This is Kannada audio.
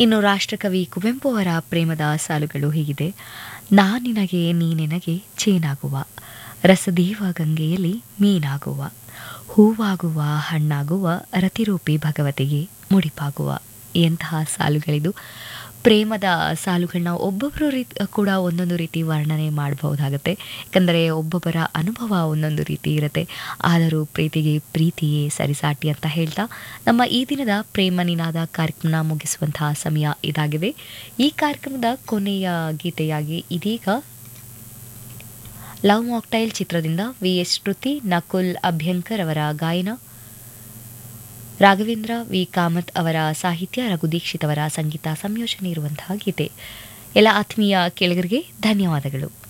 ಇನ್ನು ರಾಷ್ಟ್ರಕವಿ ಕುವೆಂಪು ಅವರ ಪ್ರೇಮದ ಸಾಲುಗಳು ಹೀಗಿದೆ ನಾ ನಿನಗೆ ನೀ ನಿನಗೆ ಚೇನಾಗುವ ರಸದೇವ ಗಂಗೆಯಲ್ಲಿ ಮೀನಾಗುವ ಹೂವಾಗುವ ಹಣ್ಣಾಗುವ ರತಿರೂಪಿ ಭಗವತಿಗೆ ಮುಡಿಪಾಗುವ ಎಂತಹ ಸಾಲುಗಳಿದು ಪ್ರೇಮದ ಸಾಲುಗಳನ್ನ ಒಬ್ಬೊಬ್ಬರು ರೀತಿ ಕೂಡ ಒಂದೊಂದು ರೀತಿ ವರ್ಣನೆ ಮಾಡಬಹುದಾಗುತ್ತೆ ಯಾಕಂದರೆ ಒಬ್ಬೊಬ್ಬರ ಅನುಭವ ಒಂದೊಂದು ರೀತಿ ಇರುತ್ತೆ ಆದರೂ ಪ್ರೀತಿಗೆ ಪ್ರೀತಿಯೇ ಸರಿಸಾಟಿ ಅಂತ ಹೇಳ್ತಾ ನಮ್ಮ ಈ ದಿನದ ಪ್ರೇಮ ನಿನಾದ ಕಾರ್ಯಕ್ರಮ ಮುಗಿಸುವಂತಹ ಸಮಯ ಇದಾಗಿದೆ ಈ ಕಾರ್ಯಕ್ರಮದ ಕೊನೆಯ ಗೀತೆಯಾಗಿ ಇದೀಗ ಲವ್ ಮಾಕ್ಟೈಲ್ ಚಿತ್ರದಿಂದ ವಿ ಎಸ್ ಶ್ರುತಿ ನಕುಲ್ ಅಭ್ಯಂಕರ್ ಅವರ ಗಾಯನ ರಾಘವೇಂದ್ರ ವಿ ಕಾಮತ್ ಅವರ ಸಾಹಿತ್ಯ ರಘು ದೀಕ್ಷಿತ್ ಅವರ ಸಂಗೀತ ಸಂಯೋಜನೆ ಇರುವಂತಹ ಗೀತೆ ಎಲ್ಲ ಆತ್ಮೀಯ ಕೇಳಿಗರಿಗೆ ಧನ್ಯವಾದಗಳು